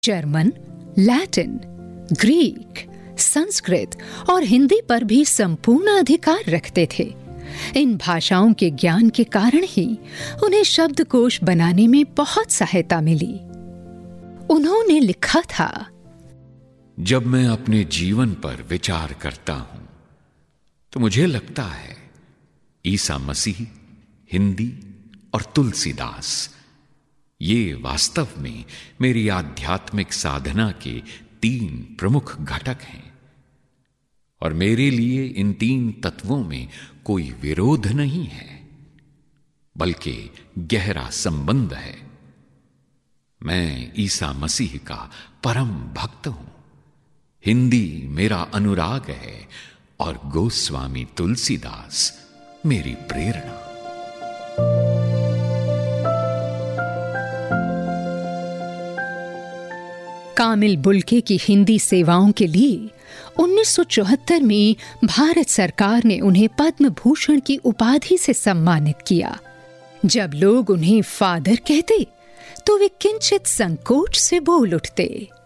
German Latin Greek Sanskrit और हिंदी पर भी संपूर्ण अधिकार रखते थे इन भाषाओं के ज्ञान के कारण ही उन्हें शब्दकोश बनाने में बहुत सहायता मिली उन्होंने लिखा था जब मैं अपने जीवन पर विचार करता हूं तो मुझे लगता है ईसा मसीह हिंदी और तुलसीदास ये वास्तव में मेरी आध्यात्मिक साधना के तीन प्रमुख घटक हैं और मेरे लिए इन तीन तत्वों में कोई विरोध नहीं है बल्कि गहरा संबंध है मैं ईसा मसीह का परम भक्त हूं हिंदी मेरा अनुराग है और गोस्वामी तुलसीदास मेरी प्रेरणा कामिल बुल्के की हिंदी सेवाओं के लिए 1974 में भारत सरकार ने उन्हें पद्म भूषण की उपाधि से सम्मानित किया जब लोग उन्हें फादर कहते तो वे किंचित संकोच से बोल उठते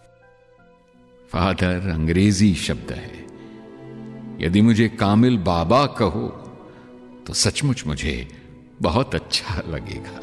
फादर अंग्रेजी शब्द है यदि मुझे कामिल बाबा कहो तो सचमुच मुझे बहुत अच्छा लगेगा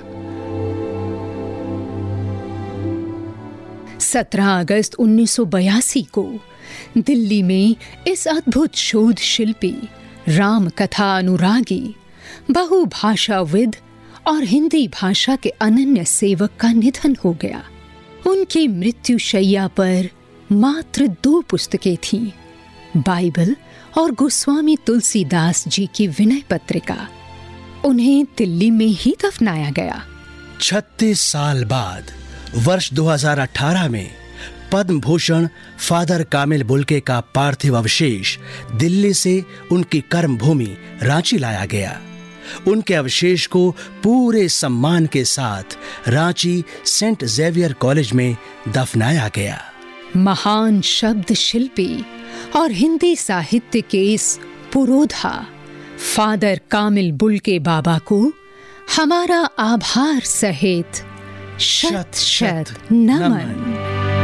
17 अगस्त 1982 को दिल्ली में इस अद्भुत शोध शिल्पी राम कथा अनुरागी बहुभाषाविद और हिंदी भाषा के अनन्य सेवक का निधन हो गया उनकी मृत्यु शैया पर मात्र दो पुस्तकें थीं बाइबल और गोस्वामी तुलसीदास जी की विनय पत्रिका उन्हें दिल्ली में ही दफनाया गया 36 साल बाद वर्ष 2018 में Padma Bhushan father Camille Bulcke का पार्थिव अवशेष दिल्ली से उनकी कर्म भूमि रांची लाया गया उनके अवशेष को पूरे सम्मान के साथ रांची सेंट जेवियर कॉलेज में दफनाया गया महान शब्द शिल्पी और हिंदी साहित्य के इस पुरोधा फादर कामिल बुल्के बाबा को हमारा आभार सहित शत शत नमन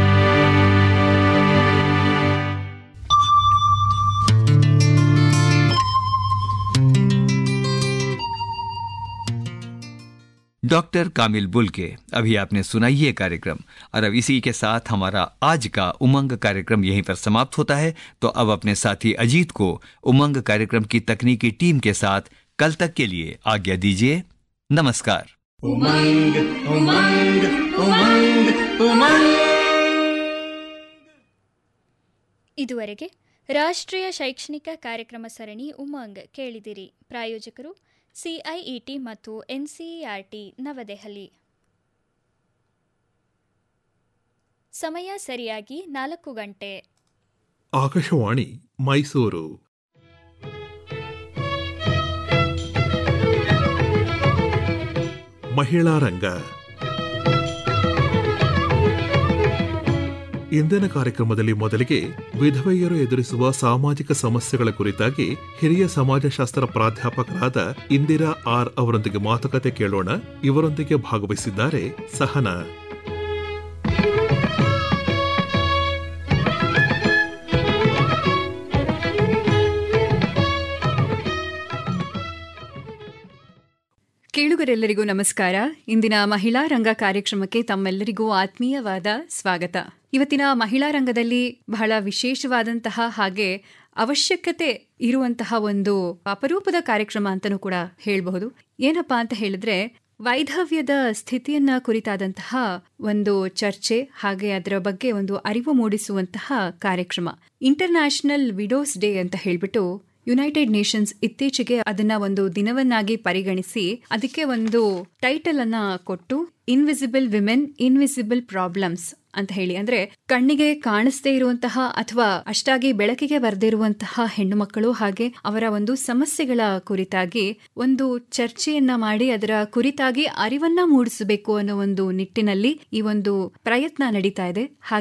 डॉक्टर कामिल बुल्के अभी आपने सुना ये कार्यक्रम और अब इसी के साथ हमारा आज का उमंग कार्यक्रम यहीं पर समाप्त होता है तो अब अपने साथी अजीत को उमंग कार्यक्रम की तकनीकी टीम के साथ कल तक के लिए आज्ञा दीजिए नमस्कार उमंग उमंग उमंग उमंग ಇದುವರೆಗೆ ರಾಷ್ಟ್ರೀಯ ಶೈಕ್ಷಣಿಕ ಕಾರ್ಯಕ್ರಮ ಸರಣಿ ಉಮಂಗ್ ಕೇಳಿದಿರಿ ಪ್ರಾಯೋಜಕರು ಸಿಐಇಟಿ ಮತ್ತು ಎನ್ಸಿಇಆರ್ಟಿ ನವದೆಹಲಿ ಸಮಯ ಸರಿಯಾಗಿ ನಾಲ್ಕು ಗಂಟೆ ಆಕಾಶವಾಣಿ ಮೈಸೂರು ಮಹಿಳಾ ರಂಗ ಇಂದಿನ ಕಾರ್ಯಕ್ರಮದಲ್ಲಿ ಮೊದಲಿಗೆ ವಿಧವೆಯರು ಎದುರಿಸುವ ಸಾಮಾಜಿಕ ಸಮಸ್ಯೆಗಳ ಕುರಿತಾಗಿ ಹಿರಿಯ ಸಮಾಜಶಾಸ್ತ್ರ ಪ್ರಾಧ್ಯಾಪಕರಾದ ಇಂದಿರಾ ಆರ್ ಅವರೊಂದಿಗೆ ಮಾತುಕತೆ ಕೇಳೋಣ ಇವರೊಂದಿಗೆ ಭಾಗವಹಿಸಿದ್ದಾರೆ ಸಹನಾ ಕೇಳುಗರೆಲ್ಲರಿಗೂ ನಮಸ್ಕಾರ ಇಂದಿನ ಮಹಿಳಾ ರಂಗ ಕಾರ್ಯಕ್ರಮಕ್ಕೆ ತಮ್ಮೆಲ್ಲರಿಗೂ ಆತ್ಮೀಯವಾದ ಸ್ವಾಗತ ಇವತ್ತಿನ ಮಹಿಳಾ ರಂಗದಲ್ಲಿ ಬಹಳ ವಿಶೇಷವಾದಂತಹ ಹಾಗೆ ಅವಶ್ಯಕತೆ ಇರುವಂತಹ ಒಂದು ಅಪರೂಪದ ಕಾರ್ಯಕ್ರಮ ಅಂತಲೂ ಕೂಡ ಹೇಳಬಹುದು ಏನಪ್ಪಾ ಅಂತ ಹೇಳಿದ್ರೆ ವೈಧವ್ಯದ ಸ್ಥಿತಿಯನ್ನ ಕುರಿತಾದಂತಹ ಒಂದು ಚರ್ಚೆ ಹಾಗೆ ಅದರ ಬಗ್ಗೆ ಒಂದು ಅರಿವು ಮೂಡಿಸುವಂತಹ ಕಾರ್ಯಕ್ರಮ ಇಂಟರ್ನ್ಯಾಷನಲ್ ವಿಡೋಸ್ ಡೇ ಅಂತ ಹೇಳ್ಬಿಟ್ಟು ಯುನೈಟೆಡ್ ನೇಷನ್ಸ್ ಇತ್ತೀಚೆಗೆ ಅದನ್ನ ಒಂದು ದಿನವನ್ನಾಗಿ ಪರಿಗಣಿಸಿ ಅದಕ್ಕೆ ಒಂದು ಟೈಟಲ್ ಅನ್ನ ಕೊಟ್ಟು ಇನ್ವಿಸಿಬಲ್ ವಿಮೆನ್ ಇನ್ವಿಸಿಬಲ್ ಪ್ರಾಬ್ಲಮ್ಸ್ ಅಂತ ಹೇಳಿ ಅಂದ್ರೆ ಕಣ್ಣಿಗೆ ಕಾಣಿಸದೇ ಇರುವಂತಹ ಅಥವಾ ಅಷ್ಟಾಗಿ ಬೆಳಕಿಗೆ ಬರ್ದಿರುವಂತಹ ಹೆಣ್ಣು ಮಕ್ಕಳು ಹಾಗೆ ಅವರ ಒಂದು ಸಮಸ್ಯೆಗಳ ಕುರಿತಾಗಿ ಒಂದು ಚರ್ಚೆಯನ್ನ ಮಾಡಿ ಅದರ ಕುರಿತಾಗಿ ಅರಿವನ್ನ ಮೂಡಿಸಬೇಕು ಅನ್ನೋ ಒಂದು ನಿಟ್ಟಿನಲ್ಲಿ ಈ ಒಂದು ಪ್ರಯತ್ನ ನಡೀತಾ ಇದೆ ಹಾಗೆ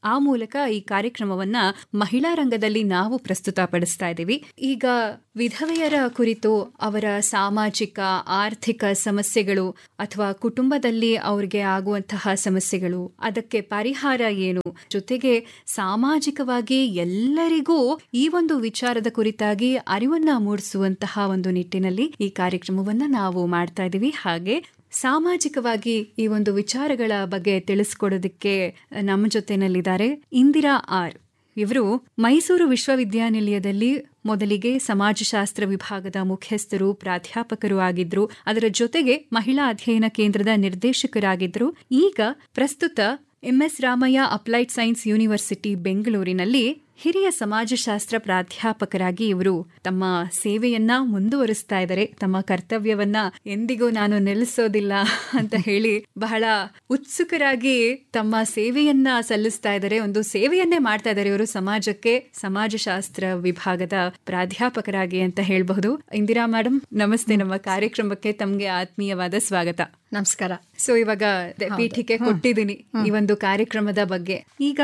ಆ ಮೂಲಕ ಈ ಕಾರ್ಯಕ್ರಮವನ್ನ ಮಹಿಳಾ ರಂಗದಲ್ಲಿ ನಾವು ಪ್ರಸ್ತುತಪಡಿಸ್ತಾ ಇದ್ದೀವಿ ಈಗ ವಿಧವೆಯರ ಕುರಿತು ಅವರ ಸಾಮಾಜಿಕ ಆರ್ಥಿಕ ಸಮಸ್ಯೆಗಳು ಅಥವಾ ಕುಟುಂಬದಲ್ಲಿ ಅವ್ರಿಗೆ ಆಗುವಂತಹ ಸಮಸ್ಯೆಗಳು ಅದಕ್ಕೆ ಪರಿಹಾರ ಏನು ಜೊತೆಗೆ ಸಾಮಾಜಿಕವಾಗಿ ಎಲ್ಲರಿಗೂ ಈ ಒಂದು ವಿಚಾರದ ಕುರಿತಾಗಿ ಅರಿವನ್ನ ಮೂಡಿಸುವಂತಹ ಒಂದು ನಿಟ್ಟಿನಲ್ಲಿ ಈ ಕಾರ್ಯಕ್ರಮವನ್ನ ನಾವು ಮಾಡ್ತಾ ಇದ್ದೀವಿ ಹಾಗೆ ಸಾಮಾಜಿಕವಾಗಿ ಈ ಒಂದು ವಿಚಾರಗಳ ಬಗ್ಗೆ ತಿಳಿಸ್ಕೊಡೋದಕ್ಕೆ ನಮ್ಮ ಜೊತೆನಲ್ಲಿದ್ದಾರೆ ಇಂದಿರಾ ಆರ್ ಇವರು ಮೈಸೂರು ವಿಶ್ವವಿದ್ಯಾನಿಲಯದಲ್ಲಿ ಮೊದಲಿಗೆ ಸಮಾಜಶಾಸ್ತ್ರ ವಿಭಾಗದ ಮುಖ್ಯಸ್ಥರು ಪ್ರಾಧ್ಯಾಪಕರು ಆಗಿದ್ರು ಅದರ ಜೊತೆಗೆ ಮಹಿಳಾ ಅಧ್ಯಯನ ಕೇಂದ್ರದ ನಿರ್ದೇಶಕರಾಗಿದ್ರು ಈಗ ಪ್ರಸ್ತುತ MS Ramaiah applied science university ಬೆಂಗಳೂರಿನಲ್ಲಿ ಹಿರಿಯ ಸಮಾಜಶಾಸ್ತ್ರ ಪ್ರಾಧ್ಯಾಪಕರಾಗಿ ಇವರು ತಮ್ಮ ಸೇವೆಯನ್ನ ಮುಂದುವರಿಸ್ತಾ ಇದ್ದಾರೆ ತಮ್ಮ ಕರ್ತವ್ಯವನ್ನ ಎಂದಿಗೂ ನಾನು ನಿಲ್ಲಿಸೋದಿಲ್ಲ ಅಂತ ಹೇಳಿ ಬಹಳ ಉತ್ಸುಕರಾಗಿ ತಮ್ಮ ಸೇವೆಯನ್ನ ಸಲ್ಲಿಸ್ತಾ ಇದ್ದಾರೆ ಒಂದು ಸೇವೆಯನ್ನೇ ಮಾಡ್ತಾ ಇದ್ದಾರೆ ಇವರು ಸಮಾಜಕ್ಕೆ ಸಮಾಜಶಾಸ್ತ್ರ ವಿಭಾಗದ ಪ್ರಾಧ್ಯಾಪಕರಾಗಿ ಅಂತ ಹೇಳಬಹುದು ಇಂದಿರಾ ಮೇಡಮ್ ನಮಸ್ತೆ ನಮ್ಮ ಕಾರ್ಯಕ್ರಮಕ್ಕೆ ತಮ್ಗೆ ಆತ್ಮೀಯವಾದ ಸ್ವಾಗತ ನಮಸ್ಕಾರ ಸೊ ಇವಾಗ ಪೀಠಿಕೆ ಕೊಟ್ಟಿದ್ದೀನಿ ಈ ಒಂದು ಕಾರ್ಯಕ್ರಮದ ಬಗ್ಗೆ ಈಗ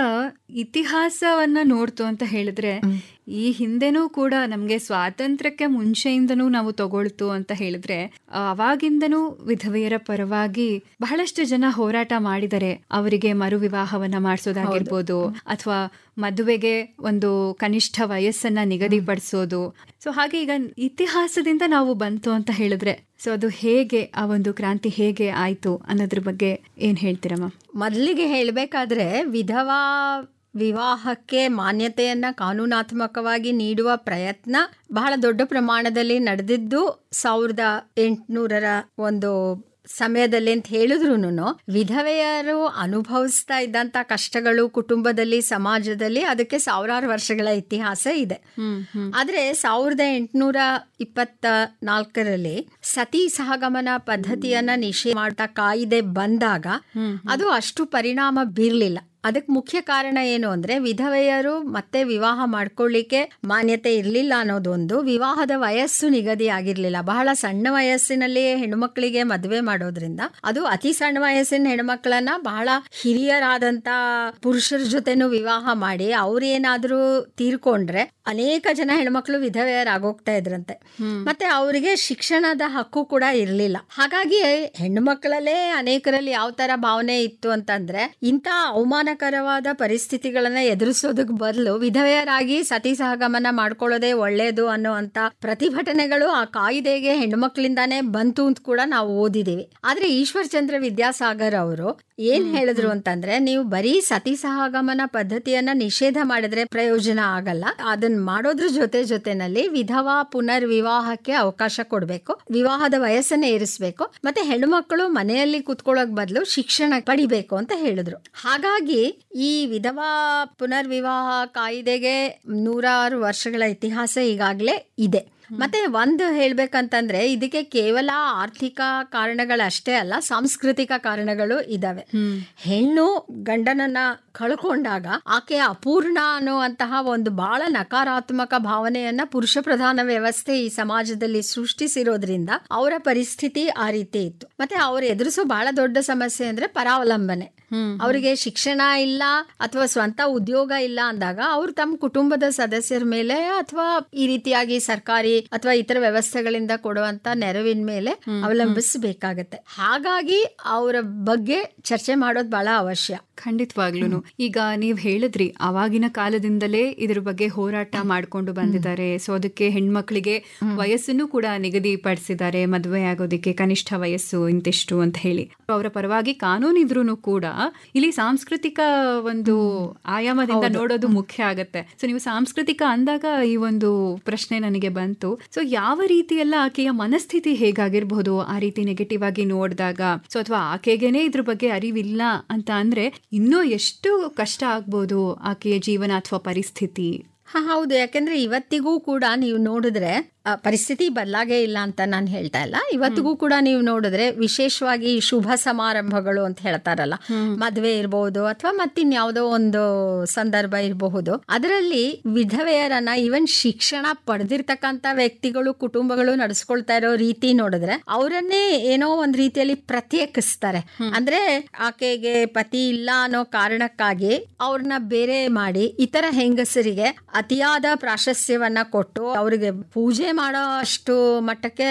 ಇತಿಹಾಸವನ್ನ ನೋಡ್ತು ಅಂತ ಹೇಳಿದ್ರೆ ಈ ಹಿಂದೆನೂ ಕೂಡ ನಮ್ಗೆ ಸ್ವಾತಂತ್ರ್ಯಕ್ಕೆ ಮುಂಚೆಯಿಂದನೂ ನಾವು ತಗೊಳ್ತು ಅಂತ ಹೇಳಿದ್ರೆ ಅವಾಗಿಂದನೂ ವಿಧವೆಯರ ಪರವಾಗಿ ಬಹಳಷ್ಟು ಜನ ಹೋರಾಟ ಮಾಡಿದರೆ ಅವರಿಗೆ ಮರು ವಿವಾಹವನ್ನ ಮಾಡಿಸೋದಾಗಿರ್ಬೋದು ಅಥವಾ ಮದುವೆಗೆ ಒಂದು ಕನಿಷ್ಠ ವಯಸ್ಸನ್ನ ನಿಗದಿಪಡಿಸೋದು ಸೊ ಹಾಗೆ ಈಗ ಇತಿಹಾಸದಿಂದ ನಾವು ಬಂತು ಅಂತ ಹೇಳಿದ್ರೆ ಸೊ ಅದು ಹೇಗೆ ಆ ಒಂದು ಕ್ರಾಂತಿ ಹೇಗೆ ಆಯ್ತು ಅನ್ನೋದ್ರ ಬಗ್ಗೆ ಏನ್ ಹೇಳ್ತೀರಮ್ಮ ಮೊದಲಿಗೆ ಹೇಳಬೇಕಾದ್ರೆ ವಿಧವಾ ವಿವಾಹಕ್ಕೆ ಮಾನ್ಯತೆಯನ್ನ ಕಾನೂನಾತ್ಮಕವಾಗಿ ನೀಡುವ ಪ್ರಯತ್ನ ಬಹಳ ದೊಡ್ಡ ಪ್ರಮಾಣದಲ್ಲಿ ನಡೆದಿದ್ದು ಸಾವಿರದ ಎಂಟುನೂರರ ಒಂದು ಸಮಯದಲ್ಲಿ ಅಂತ ಹೇಳಿದ್ರು ವಿಧವೆಯರು ಅನುಭವಿಸ್ತಾ ಇದ್ದಂತ ಕಷ್ಟಗಳು ಕುಟುಂಬದಲ್ಲಿ ಸಮಾಜದಲ್ಲಿ ಅದಕ್ಕೆ ಸಾವಿರಾರು ವರ್ಷಗಳ ಇತಿಹಾಸ ಇದೆ ಆದ್ರೆ ಸಾವಿರದ ಎಂಟುನೂರ ಇಪ್ಪತ್ತ ನಾಲ್ಕರಲ್ಲಿ ಸತಿ ಸಹಗಮನ ಪದ್ಧತಿಯನ್ನ ನಿಷೇಧ ಮಾಡ್ತಾ ಕಾಯ್ದೆ ಬಂದಾಗ ಅದು ಅಷ್ಟು ಪರಿಣಾಮ ಬೀರ್ಲಿಲ್ಲ ಅದಕ್ಕೆ ಮುಖ್ಯ ಕಾರಣ ಏನು ಅಂದ್ರೆ ವಿಧವೆಯರು ಮತ್ತೆ ವಿವಾಹ ಮಾಡ್ಕೊಳ್ಳಿಕ್ಕೆ ಮಾನ್ಯತೆ ಇರಲಿಲ್ಲ ಅನ್ನೋದೊಂದು ವಿವಾಹದ ವಯಸ್ಸು ನಿಗದಿ ಆಗಿರ್ಲಿಲ್ಲ ಬಹಳ ಸಣ್ಣ ವಯಸ್ಸಿನಲ್ಲಿಯೇ ಹೆಣ್ಮಕ್ಳಿಗೆ ಮದುವೆ ಮಾಡೋದ್ರಿಂದ ಅದು ಅತಿ ಸಣ್ಣ ವಯಸ್ಸಿನ ಹೆಣ್ಮಕ್ಳನ್ನ ಬಹಳ ಹಿರಿಯರಾದಂತ ಪುರುಷರ ಜೊತೆನೂ ವಿವಾಹ ಮಾಡಿ ಅವ್ರೇನಾದ್ರೂ ತೀರ್ಕೊಂಡ್ರೆ ಅನೇಕ ಜನ ಹೆಣ್ಮಕ್ಳು ವಿಧವೆಯರಾಗೋಗ್ತಾ ಇದ್ರಂತೆ ಮತ್ತೆ ಅವರಿಗೆ ಶಿಕ್ಷಣದ ಹಕ್ಕು ಕೂಡ ಇರಲಿಲ್ಲ ಹಾಗಾಗಿ ಹೆಣ್ಮಕ್ಳಲ್ಲೇ ಅನೇಕರಲ್ಲಿ ಯಾವ ತರ ಭಾವನೆ ಇತ್ತು ಅಂತಂದ್ರೆ ಇಂಥ ಅವಮಾನಕರವಾದ ಪರಿಸ್ಥಿತಿಗಳನ್ನ ಎದುರಿಸೋದಕ್ ಬದಲು ವಿಧವೆಯರಾಗಿ ಸತಿ ಸಹಗಮನ ಮಾಡ್ಕೊಳ್ಳೋದೇ ಒಳ್ಳೇದು ಅನ್ನುವಂತ ಪ್ರತಿಭಟನೆಗಳು ಆ ಕಾಯ್ದೆಗೆ ಹೆಣ್ಮಕ್ಳಿಂದಾನೇ ಬಂತು ಅಂತ ಕೂಡ ನಾವು ಓದಿದೀವಿ ಆದ್ರೆ ಈಶ್ವರ್ ಚಂದ್ರ ವಿದ್ಯಾಸಾಗರ್ ಅವರು ಏನ್ ಹೇಳಿದ್ರು ಅಂತಂದ್ರೆ ನೀವು ಬರೀ ಸತಿ ಸಹಗಮನ ಪದ್ಧತಿಯನ್ನ ನಿಷೇಧ ಮಾಡಿದ್ರೆ ಪ್ರಯೋಜನ ಆಗಲ್ಲ ಅದನ್ನ ಮಾಡೋದ್ರ ಜೊತೆ ಜೊತೆನಲ್ಲಿ ವಿಧವಾ ಪುನರ್ ವಿವಾಹಕ್ಕೆ ಅವಕಾಶ ಕೊಡ್ಬೇಕು ವಿವಾಹದ ವಯಸ್ಸನ್ನ ಏರಿಸ್ಬೇಕು ಮತ್ತೆ ಹೆಣ್ಮಕ್ಳು ಮನೆಯಲ್ಲಿ ಕುತ್ಕೊಳ್ಳೋಕ್ ಬದಲು ಶಿಕ್ಷಣ ಪಡಿಬೇಕು ಅಂತ ಹೇಳಿದ್ರು ಹಾಗಾಗಿ ಈ ವಿಧವಾ ಪುನರ್ ವಿವಾಹ ಕಾಯ್ದೆಗೆ ನೂರಾರು ವರ್ಷಗಳ ಇತಿಹಾಸ ಈಗಾಗಲೇ ಇದೆ ಮತ್ತೆ ಒಂದು ಹೇಳ್ಬೇಕಂತಂದ್ರೆ ಇದಕ್ಕೆ ಕೇವಲ ಆರ್ಥಿಕ ಕಾರಣಗಳಷ್ಟೇ ಅಲ್ಲ ಸಾಂಸ್ಕೃತಿಕ ಕಾರಣಗಳು ಇದಾವೆ ಹೆಣ್ಣು ಗಂಡನನ್ನ ಕಳ್ಕೊಂಡಾಗ ಆಕೆ ಅಪೂರ್ಣ ಅನ್ನುವಂತಹ ಒಂದು ಬಹಳ ನಕಾರಾತ್ಮಕ ಭಾವನೆಯನ್ನ ಪುರುಷ ಪ್ರಧಾನ ವ್ಯವಸ್ಥೆ ಈ ಸಮಾಜದಲ್ಲಿ ಸೃಷ್ಟಿಸಿರೋದ್ರಿಂದ ಅವರ ಪರಿಸ್ಥಿತಿ ಆ ರೀತಿ ಇತ್ತು ಮತ್ತೆ ಅವ್ರು ಎದುರಿಸೋ ಬಹಳ ದೊಡ್ಡ ಸಮಸ್ಯೆ ಅಂದ್ರೆ ಪರಾವಲಂಬನೆ ಅವರಿಗೆ ಶಿಕ್ಷಣ ಇಲ್ಲ ಅಥವಾ ಸ್ವಂತ ಉದ್ಯೋಗ ಇಲ್ಲ ಅಂದಾಗ ಅವ್ರು ತಮ್ಮ ಕುಟುಂಬದ ಸದಸ್ಯರ ಮೇಲೆ ಅಥವಾ ಈ ರೀತಿಯಾಗಿ ಸರ್ಕಾರಿ ಅಥವಾ ಇತರ ವ್ಯವಸ್ಥೆಗಳಿಂದ ಕೊಡುವಂತ ನೆರವಿನ ಮೇಲೆ ಅವಲಂಬಿಸಬೇಕಾಗತ್ತೆ ಹಾಗಾಗಿ ಅವರ ಬಗ್ಗೆ ಚರ್ಚೆ ಮಾಡೋದು ಬಹಳ ಅವಶ್ಯ ಖಂಡಿತವಾಗ್ಲೂ ಈಗ ನೀವ್ ಹೇಳಿದ್ರಿ ಅವಾಗಿನ ಕಾಲದಿಂದಲೇ ಇದ್ರ ಬಗ್ಗೆ ಹೋರಾಟ ಮಾಡ್ಕೊಂಡು ಬಂದಿದ್ದಾರೆ ಸೊ ಅದಕ್ಕೆ ಹೆಣ್ಮಕ್ಳಿಗೆ ವಯಸ್ಸನ್ನು ಕೂಡ ನಿಗದಿಪಡಿಸಿದ್ದಾರೆ ಮದುವೆ ಆಗೋದಕ್ಕೆ ಕನಿಷ್ಠ ವಯಸ್ಸು ಇಂತಿಷ್ಟು ಅಂತ ಹೇಳಿ ಅವರ ಪರವಾಗಿ ಕಾನೂನು ಇದ್ರೂ ಕೂಡ ಇಲ್ಲಿ ಸಾಂಸ್ಕೃತಿಕ ಒಂದು ಆಯಾಮದಿಂದ ನೋಡೋದು ಮುಖ್ಯ ಆಗತ್ತೆ ಸೊ ನೀವು ಸಾಂಸ್ಕೃತಿಕ ಅಂದಾಗ ಈ ಒಂದು ಪ್ರಶ್ನೆ ನನಗೆ ಬಂತು ಸೊ ಯಾವ ರೀತಿ ಎಲ್ಲ ಆಕೆಯ ಮನಸ್ಥಿತಿ ಹೇಗಾಗಿರ್ಬಹುದು ಆ ರೀತಿ ನೆಗೆಟಿವ್ ಆಗಿ ನೋಡಿದಾಗ ಸೊ ಅಥವಾ ಆಕೆಗೆನೆ ಇದ್ರ ಬಗ್ಗೆ ಅರಿವಿಲ್ಲ ಅಂತ ಅಂದ್ರೆ ಇನ್ನೂ ಎಷ್ಟು ಕಷ್ಟ ಆಗ್ಬೋದು ಆಕೆಯ ಜೀವನ ಅಥವಾ ಪರಿಸ್ಥಿತಿ ಹಾ ಹೌದು ಯಾಕೆಂದ್ರೆ ಇವತ್ತಿಗೂ ಕೂಡ ನೀವು ನೋಡಿದ್ರೆ ಆ, ಪರಿಸ್ಥಿತಿ ಬದಲಾಗೇ ಇಲ್ಲ ಅಂತ ನಾನು ಹೇಳ್ತಾ ಇಲ್ಲ ಇವತ್ತಿಗೂ ಕೂಡ ನೀವು ನೋಡಿದ್ರೆ ವಿಶೇಷವಾಗಿ ಶುಭ ಸಮಾರಂಭಗಳು ಅಂತ ಹೇಳ್ತಾರಲ್ಲ ಮದುವೆ ಇರಬಹುದು ಅಥವಾ ಮತ್ತಿನ್ಯಾವುದೋ ಒಂದು ಸಂದರ್ಭ ಇರಬಹುದು ಅದರಲ್ಲಿ ವಿಧವೆಯರನ್ನ ಈವನ್ ಶಿಕ್ಷಣ ಪಡೆದಿರ್ತಕ್ಕಂತ ವ್ಯಕ್ತಿಗಳು ಕುಟುಂಬಗಳು ನಡೆಸ್ಕೊಳ್ತಾ ಇರೋ ರೀತಿ ನೋಡಿದ್ರೆ ಅವರನ್ನೇ ಏನೋ ಒಂದ್ ರೀತಿಯಲ್ಲಿ ಪ್ರತ್ಯೇಕಿಸ್ತಾರೆ ಅಂದ್ರೆ ಆಕೆಗೆ ಪತಿ ಇಲ್ಲ ಅನ್ನೋ ಕಾರಣಕ್ಕಾಗಿ ಅವ್ರನ್ನ ಬೇರೆ ಮಾಡಿ ಇತರ ಹೆಂಗಸರಿಗೆ ಅತಿಯಾದ ಪ್ರಾಶಸ್ತ್ಯವನ್ನ ಕೊಟ್ಟು ಅವರಿಗೆ ಪೂಜೆ ಮಾಡೋ ಅಷ್ಟು ಮಟ್ಟಕ್ಕೆ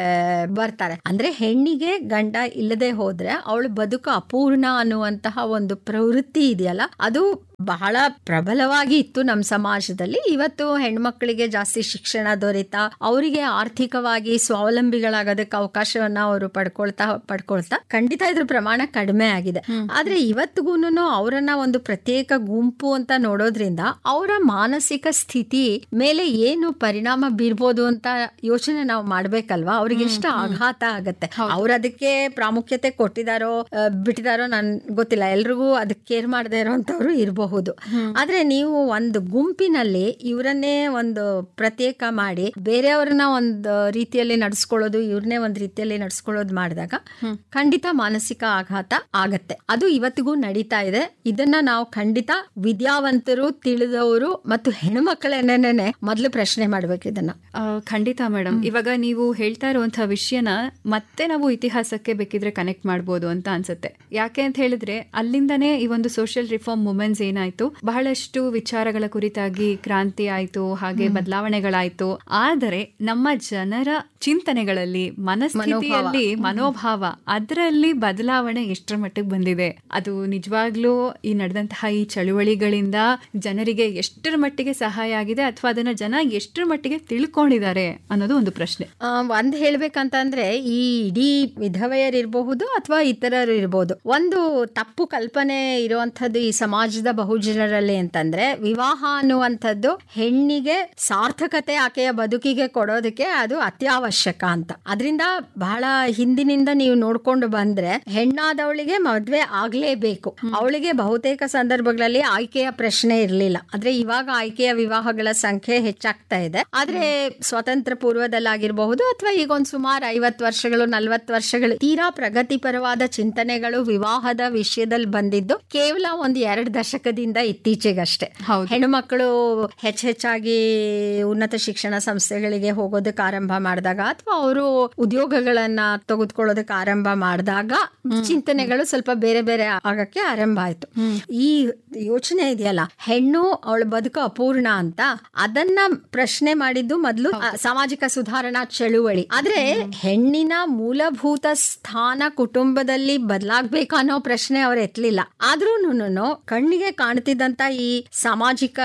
ಬರ್ತಾರೆ ಅಂದ್ರೆ ಹೆಣ್ಣಿಗೆ ಗಂಡ ಇಲ್ಲದೆ ಹೋದ್ರೆ ಅವಳ ಬದುಕು ಅಪೂರ್ಣ ಅನ್ನುವಂತಹ ಒಂದು ಪ್ರವೃತ್ತಿ ಇದೆಯಲ್ಲ ಅದು ಬಹಳ ಪ್ರಬಲವಾಗಿ ಇತ್ತು ನಮ್ಮ ಸಮಾಜದಲ್ಲಿ ಇವತ್ತು ಹೆಣ್ಮಕ್ಳಿಗೆ ಜಾಸ್ತಿ ಶಿಕ್ಷಣ ದೊರೀತಾ ಅವರಿಗೆ ಆರ್ಥಿಕವಾಗಿ ಸ್ವಾವಲಂಬಿಗಳಾಗೋದಕ್ಕೆ ಅವಕಾಶವನ್ನ ಅವರು ಪಡ್ಕೊಳ್ತಾ ಪಡ್ಕೊಳ್ತಾ ಖಂಡಿತ ಇದ್ರ ಪ್ರಮಾಣ ಕಡಿಮೆ ಆಗಿದೆ ಆದ್ರೆ ಇವತ್ತಿಗೂನು ಅವರನ್ನ ಒಂದು ಪ್ರತ್ಯೇಕ ಗುಂಪು ಅಂತ ನೋಡೋದ್ರಿಂದ ಅವರ ಮಾನಸಿಕ ಸ್ಥಿತಿ ಮೇಲೆ ಏನು ಪರಿಣಾಮ ಬೀರ್ಬೋದು ಅಂತ ಯೋಚನೆ ನಾವು ಮಾಡ್ಬೇಕಲ್ವಾ ಅವ್ರಿಗೆ ಎಷ್ಟು ಆಘಾತ ಆಗತ್ತೆ ಅವ್ರ ಅದಕ್ಕೆ ಪ್ರಾಮುಖ್ಯತೆ ಕೊಟ್ಟಿದಾರೋ ಆ, ಬಿಟ್ಟಿದಾರೋ ನನ್ ಗೊತ್ತಿಲ್ಲ ಎಲ್ರಿಗೂ ಅದಕ್ಕೆ ಕೇರ್ ಮಾಡದೇ ಇರೋಂಥವ್ರು ಇರಬಹುದು ಆದ್ರೆ ನೀವು ಒಂದು ಗುಂಪಿನಲ್ಲಿ ಇವರನ್ನೇ ಒಂದು ಪ್ರತ್ಯೇಕ ಮಾಡಿ ಬೇರೆಯವ್ರನ್ನ ಒಂದು ರೀತಿಯಲ್ಲಿ ನಡ್ಸ್ಕೊಳ್ಳೋದು ಇವ್ರನ್ನೇ ಒಂದು ರೀತಿಯಲ್ಲಿ ನಡ್ಸ್ಕೊಳ್ಳೋದು ಮಾಡಿದಾಗ ಖಂಡಿತ ಮಾನಸಿಕ ಆಘಾತ ಆಗತ್ತೆ ಅದು ಇವತ್ತಿಗೂ ನಡೀತಾ ಇದೆ ಇದನ್ನ ನಾವು ಖಂಡಿತ ವಿದ್ಯಾವಂತರು ತಿಳಿದವರು ಮತ್ತು ಹೆಣ್ಮಕ್ಳನ್ನೇನೆ ಮೊದಲು ಪ್ರಶ್ನೆ ಮಾಡ್ಬೇಕು ಇದನ್ನ ಆ, ಖಂಡಿತ ಮೇಡಮ್ ಇವಾಗ ನೀವು ಹೇಳ್ತಾ ಇರುವಂತಹ ವಿಷಯನ ಮತ್ತೆ ನಾವು ಇತಿಹಾಸಕ್ಕೆ ಬೇಕಿದ್ರೆ ಕನೆಕ್ಟ್ ಮಾಡ್ಬೋದು ಅಂತ ಅನ್ಸುತ್ತೆ ಯಾಕೆ ಅಂತ ಹೇಳಿದ್ರೆ ಅಲ್ಲಿಂದನೇ ಈ ಒಂದು ಸೋಷಿಯಲ್ ರಿಫಾರ್ಮ್ ಮೂಮೆಂಟ್ಸ್ ಏನಾಯ್ತು ಬಹಳಷ್ಟು ವಿಚಾರಗಳ ಕುರಿತಾಗಿ ಕ್ರಾಂತಿ ಆಯ್ತು ಹಾಗೆ ಬದಲಾವಣೆಗಳಾಯ್ತು ಆದರೆ ನಮ್ಮ ಜನರ ಚಿಂತನೆಗಳಲ್ಲಿ ಮನಸ್ಥಿತಿಯಲ್ಲಿ ಮನೋಭಾವ ಅದರಲ್ಲಿ ಬದಲಾವಣೆ ಎಷ್ಟರ ಮಟ್ಟಿಗೆ ಬಂದಿದೆ ಅದು ನಿಜವಾಗ್ಲೂ ಈ ನಡೆದಂತಹ ಈ ಚಳುವಳಿಗಳಿಂದ ಜನರಿಗೆ ಎಷ್ಟರ ಮಟ್ಟಿಗೆ ಸಹಾಯ ಆಗಿದೆ ಅಥವಾ ಅದನ್ನ ಜನ ಎಷ್ಟರ ಮಟ್ಟಿಗೆ ತಿಳ್ಕೊಂಡಿದ್ದಾರೆ ಅನ್ನೋದು ಒಂದು ಪ್ರಶ್ನೆ ಆ, ಒಂದ್ ಹೇಳ್ಬೇಕಂತಂದ್ರೆ ಈ ಇಡೀ ವಿಧವೆಯರಿರಬಹುದು ಅಥವಾ ಇತರರು ಇರಬಹುದು ಒಂದು ತಪ್ಪು ಕಲ್ಪನೆ ಇರುವಂತದ್ದು ಈ ಸಮಾಜದ ಬಹುಜನರಲ್ಲಿ ಅಂತಂದ್ರೆ ವಿವಾಹ ಅನ್ನುವಂಥದ್ದು ಹೆಣ್ಣಿಗೆ ಸಾರ್ಥಕತೆ ಆಕೆಯ ಬದುಕಿಗೆ ಕೊಡೋದಕ್ಕೆ ಅದು ಅತ್ಯವಶ್ಯಕ ಅಂತ ಅದರಿಂದ ಬಹಳ ಹಿಂದಿನಿಂದ ನೀವು ನೋಡ್ಕೊಂಡು ಬಂದ್ರೆ ಹೆಣ್ಣಾದವಳಿಗೆ ಮದ್ವೆ ಆಗ್ಲೇಬೇಕು ಅವಳಿಗೆ ಬಹುತೇಕ ಸಂದರ್ಭಗಳಲ್ಲಿ ಆಯ್ಕೆಯ ಪ್ರಶ್ನೆ ಇರಲಿಲ್ಲ ಆದ್ರೆ ಇವಾಗ ಆಯ್ಕೆಯ ವಿವಾಹಗಳ ಸಂಖ್ಯೆ ಹೆಚ್ಚಾಗ್ತಾ ಇದೆ ಆದ್ರೆ ಸ್ವಾತಂತ್ರ್ಯ ಪೂರ್ವದಲ್ಲಾಗಿರಬಹುದು ಅಥವಾ ಈಗ ಒಂದು ಸುಮಾರು ಐವತ್ತು ವರ್ಷಗಳು ನಲ್ವತ್ತು ವರ್ಷಗಳು ತೀರಾ ಪ್ರಗತಿಪರವಾದ ಚಿಂತನೆಗಳು ವಿವಾಹದ ವಿಷಯದಲ್ಲಿ ಬಂದಿದ್ದು ಕೇವಲ ಒಂದು ಎರಡು ದಶಕದಿಂದ ಇತ್ತೀಚೆಗಷ್ಟೇ ಹೆಣ್ಣುಮಕ್ಕಳು ಹೆಚ್ಚೆಚ್ಚಾಗಿ ಉನ್ನತ ಶಿಕ್ಷಣ ಸಂಸ್ಥೆಗಳಿಗೆ ಹೋಗೋದಕ್ಕೆ ಆರಂಭ ಮಾಡಿದಾಗ ಅಥವಾ ಅವರು ಉದ್ಯೋಗಗಳನ್ನ ತೆಗೆದುಕೊಳ್ಳೋದಕ್ಕೆ ಆರಂಭ ಮಾಡಿದಾಗ ಚಿಂತನೆಗಳು ಸ್ವಲ್ಪ ಬೇರೆ ಬೇರೆ ಆಗಕ್ಕೆ ಆರಂಭ ಆಯ್ತು ಈ ಯೋಚನೆ ಇದೆಯಲ್ಲ ಹೆಣ್ಣು ಅವಳ ಬದುಕು ಅಪೂರ್ಣ ಅಂತ ಅದನ್ನ ಪ್ರಶ್ನೆ ಮಾಡಿದ್ದು ಮೊದಲು ಸಾಮಾಜಿಕ ಸುಧಾರಣಾ ಚಳುವಳಿ ಆದ್ರೆ ಹೆಣ್ಣಿನ ಮೂಲಭೂತ ಸ್ಥಾನ ಕುಟುಂಬದಲ್ಲಿ ಬದಲಾಗ್ಬೇಕಾ ಅನ್ನೋ ಪ್ರಶ್ನೆ ಅವ್ರು ಎತ್ತಲಿಲ್ಲ ಆದ್ರೂ ಕಣ್ಣಿಗೆ ಕಾಣ್ತಿದ್ದಂತ ಈ ಸಾಮಾಜಿಕ